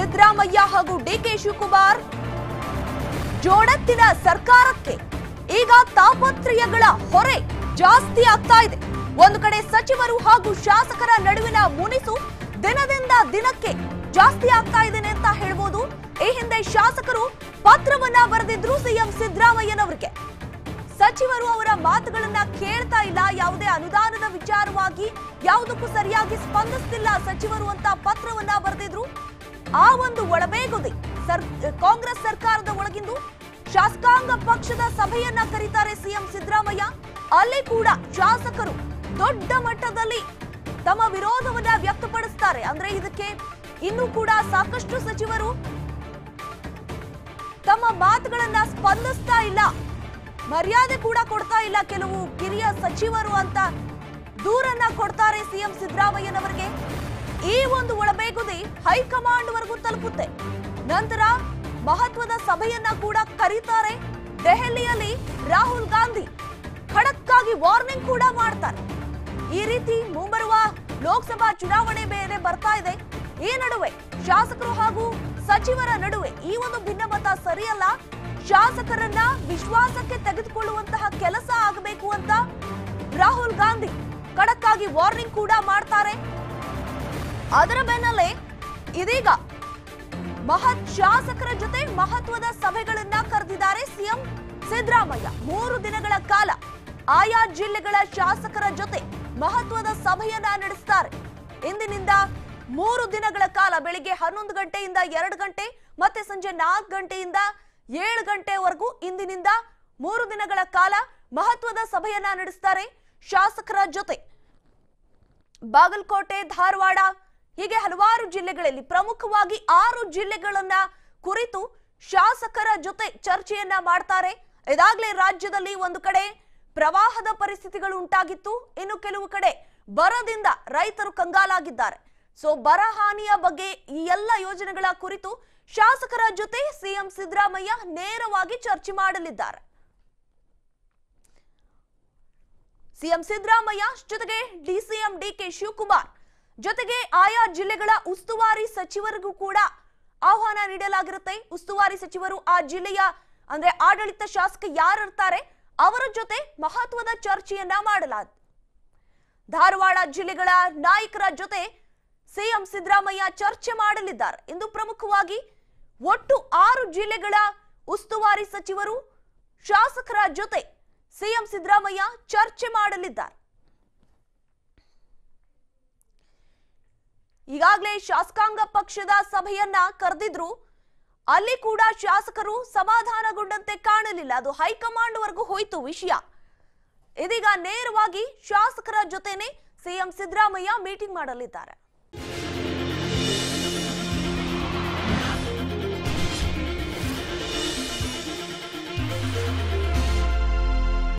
ಸಿದ್ದರಾಮಯ್ಯ ಹಾಗೂ ಡಿಕೆ ಶಿವಕುಮಾರ್ ಜೋಡತ್ತಿನ ಸರ್ಕಾರಕ್ಕೆ ಈಗ ತಾಪತ್ರಯಗಳ ಹೊರೆ ಜಾಸ್ತಿ ಆಗ್ತಾ ಇದೆ ಒಂದು ಕಡೆ ಸಚಿವರು ಹಾಗೂ ಶಾಸಕರ ನಡುವಿನ ಮುನಿಸು ದಿನದಿಂದ ದಿನಕ್ಕೆ ಜಾಸ್ತಿ ಆಗ್ತಾ ಇದೆ ಅಂತ ಹೇಳ್ಬೋದು ಈ ಹಿಂದೆ ಶಾಸಕರು ಪತ್ರವನ್ನ ಬರೆದಿದ್ರು ಸಿಎಂ ಸಿದ್ದರಾಮಯ್ಯನವರಿಗೆ ಸಚಿವರು ಅವರ ಮಾತುಗಳನ್ನ ಕೇಳ್ತಾ ಇಲ್ಲ ಯಾವುದೇ ಅನುದಾನದ ವಿಚಾರವಾಗಿ ಯಾವುದಕ್ಕೂ ಸರಿಯಾಗಿ ಸ್ಪಂದಿಸ್ತಿಲ್ಲ ಸಚಿವರು ಅಂತ ಪತ್ರವನ್ನ ಬರೆದಿದ್ರು ಆ ಒಂದು ಒಳಬೇಗುದಿ ಸರ್ ಕಾಂಗ್ರೆಸ್ ಸರ್ಕಾರದ ಒಳಗಿಂದು ಶಾಸಕಾಂಗ ಪಕ್ಷದ ಸಭೆಯನ್ನ ಕರೀತಾರೆ ಸಿಎಂ ಸಿದ್ದರಾಮಯ್ಯ ಅಲ್ಲಿ ಕೂಡ ಶಾಸಕರು ದೊಡ್ಡ ಮಟ್ಟದಲ್ಲಿ ತಮ್ಮ ವಿರೋಧವನ್ನ ವ್ಯಕ್ತಪಡಿಸ್ತಾರೆ ಅಂದ್ರೆ ಇದಕ್ಕೆ ಇನ್ನೂ ಕೂಡ ಸಾಕಷ್ಟು ಸಚಿವರು ತಮ್ಮ ಮಾತುಗಳನ್ನ ಸ್ಪಂದಿಸ್ತಾ ಇಲ್ಲ ಮರ್ಯಾದೆ ಕೂಡ ಕೊಡ್ತಾ ಇಲ್ಲ ಕೆಲವು ಕಿರಿಯ ಸಚಿವರು ಅಂತ ದೂರನ್ನ ಕೊಡ್ತಾರೆ ಸಿಎಂ ಸಿದ್ದರಾಮಯ್ಯನವರಿಗೆ ಈ ಒಂದು ಒಳಬೇಗುದಿ ಹೈಕಮಾಂಡ್ ವರೆಗೂ ತಲುಪುತ್ತೆ ನಂತರ ಮಹತ್ವದ ಸಭೆಯನ್ನ ಕೂಡ ಕರೀತಾರೆ ದೆಹಲಿಯಲ್ಲಿ ರಾಹುಲ್ ಗಾಂಧಿ ಖಡಕ್ ಆಗಿ ವಾರ್ನಿಂಗ್ ಕೂಡ ಮಾಡ್ತಾರೆ ಈ ರೀತಿ ಮುಂಬರುವ ಲೋಕಸಭಾ ಚುನಾವಣೆ ಬೇರೆ ಬರ್ತಾ ಇದೆ ಈ ನಡುವೆ ಶಾಸಕರು ಹಾಗೂ ಸಚಿವರ ನಡುವೆ ಈ ಒಂದು ಭಿನ್ನಮತ ಸರಿಯಲ್ಲ ಶಾಸಕರನ್ನ ವಿಶ್ವಾಸಕ್ಕೆ ತೆಗೆದುಕೊಳ್ಳುವಂತಹ ಕೆಲಸ ಆಗಬೇಕು ಅಂತ ರಾಹುಲ್ ಗಾಂಧಿ ಖಡಕ್ ಆಗಿ ವಾರ್ನಿಂಗ್ ಕೂಡ ಮಾಡ್ತಾರೆ ಅದರ ಬೆನ್ನಲ್ಲೇ ಇದೀಗ ಮಹತ್ ಶಾಸಕರ ಜೊತೆ ಮಹತ್ವದ ಸಭೆಗಳನ್ನ ಕರೆದಿದ್ದಾರೆ ಸಿಎಂ ಸಿದ್ದರಾಮಯ್ಯ ಮೂರು ದಿನಗಳ ಕಾಲ ಆಯಾ ಜಿಲ್ಲೆಗಳ ಶಾಸಕರ ಜೊತೆ ಮಹತ್ವದ ಸಭೆಯನ್ನ ನಡೆಸ್ತಾರೆ ಇಂದಿನಿಂದ ಮೂರು ದಿನಗಳ ಕಾಲ ಬೆಳಿಗ್ಗೆ ಹನ್ನೊಂದು ಗಂಟೆಯಿಂದ ಎರಡು ಗಂಟೆ ಮತ್ತೆ ಸಂಜೆ ನಾಲ್ಕು ಗಂಟೆಯಿಂದ ಏಳು ಗಂಟೆವರೆಗೂ ಇಂದಿನಿಂದ ಮೂರು ದಿನಗಳ ಕಾಲ ಮಹತ್ವದ ಸಭೆಯನ್ನ ನಡೆಸ್ತಾರೆ ಶಾಸಕರ ಜೊತೆ ಬಾಗಲಕೋಟೆ ಧಾರವಾಡ ಹೀಗೆ ಹಲವಾರು ಜಿಲ್ಲೆಗಳಲ್ಲಿ ಪ್ರಮುಖವಾಗಿ ಆರು ಜಿಲ್ಲೆಗಳನ್ನ ಕುರಿತು ಶಾಸಕರ ಜೊತೆ ಚರ್ಚೆಯನ್ನ ಮಾಡ್ತಾರೆ ಇದಾಗ್ಲೇ ರಾಜ್ಯದಲ್ಲಿ ಒಂದು ಕಡೆ ಪ್ರವಾಹದ ಪರಿಸ್ಥಿತಿಗಳು ಉಂಟಾಗಿತ್ತು ಇನ್ನು ಕೆಲವು ಕಡೆ ಬರದಿಂದ ರೈತರು ಕಂಗಾಲಾಗಿದ್ದಾರೆ ಸೊ ಬರ ಹಾನಿಯ ಬಗ್ಗೆ ಈ ಎಲ್ಲ ಯೋಜನೆಗಳ ಕುರಿತು ಶಾಸಕರ ಜೊತೆ ಸಿಎಂ ಸಿದ್ದರಾಮಯ್ಯ ನೇರವಾಗಿ ಚರ್ಚೆ ಮಾಡಲಿದ್ದಾರೆ ಸಿಎಂ ಸಿದ್ದರಾಮಯ್ಯ ಜೊತೆಗೆ ಡಿಸಿಎಂ ಡಿಕೆ ಶಿವಕುಮಾರ್ ಜೊತೆಗೆ ಆಯಾ ಜಿಲ್ಲೆಗಳ ಉಸ್ತುವಾರಿ ಸಚಿವರಿಗೂ ಕೂಡ ಆಹ್ವಾನ ನೀಡಲಾಗಿರುತ್ತೆ ಉಸ್ತುವಾರಿ ಸಚಿವರು ಆ ಜಿಲ್ಲೆಯ ಅಂದ್ರೆ ಆಡಳಿತ ಶಾಸಕ ಯಾರಿರ್ತಾರೆ ಅವರ ಜೊತೆ ಮಹತ್ವದ ಚರ್ಚೆಯನ್ನ ಮಾಡಲಾದ ಧಾರವಾಡ ಜಿಲ್ಲೆಗಳ ನಾಯಕರ ಜೊತೆ ಸಿಎಂ ಸಿದ್ದರಾಮಯ್ಯ ಚರ್ಚೆ ಮಾಡಲಿದ್ದಾರೆ ಇಂದು ಪ್ರಮುಖವಾಗಿ ಒಟ್ಟು ಆರು ಜಿಲ್ಲೆಗಳ ಉಸ್ತುವಾರಿ ಸಚಿವರು ಶಾಸಕರ ಜೊತೆ ಸಿಎಂ ಸಿದ್ದರಾಮಯ್ಯ ಚರ್ಚೆ ಮಾಡಲಿದ್ದಾರೆ ಈಗಾಗಲೇ ಶಾಸಕಾಂಗ ಪಕ್ಷದ ಸಭೆಯನ್ನ ಕರೆದಿದ್ರು ಅಲ್ಲಿ ಕೂಡ ಶಾಸಕರು ಸಮಾಧಾನಗೊಂಡಂತೆ ಕಾಣಲಿಲ್ಲ ಅದು ಹೈಕಮಾಂಡ್ ವರೆಗೂ ಹೋಯ್ತು ವಿಷಯ ಇದೀಗ ನೇರವಾಗಿ ಶಾಸಕರ ಜೊತೆನೆ ಸಿಎಂ ಸಿದ್ದರಾಮಯ್ಯ ಮೀಟಿಂಗ್ ಮಾಡಲಿದ್ದಾರೆ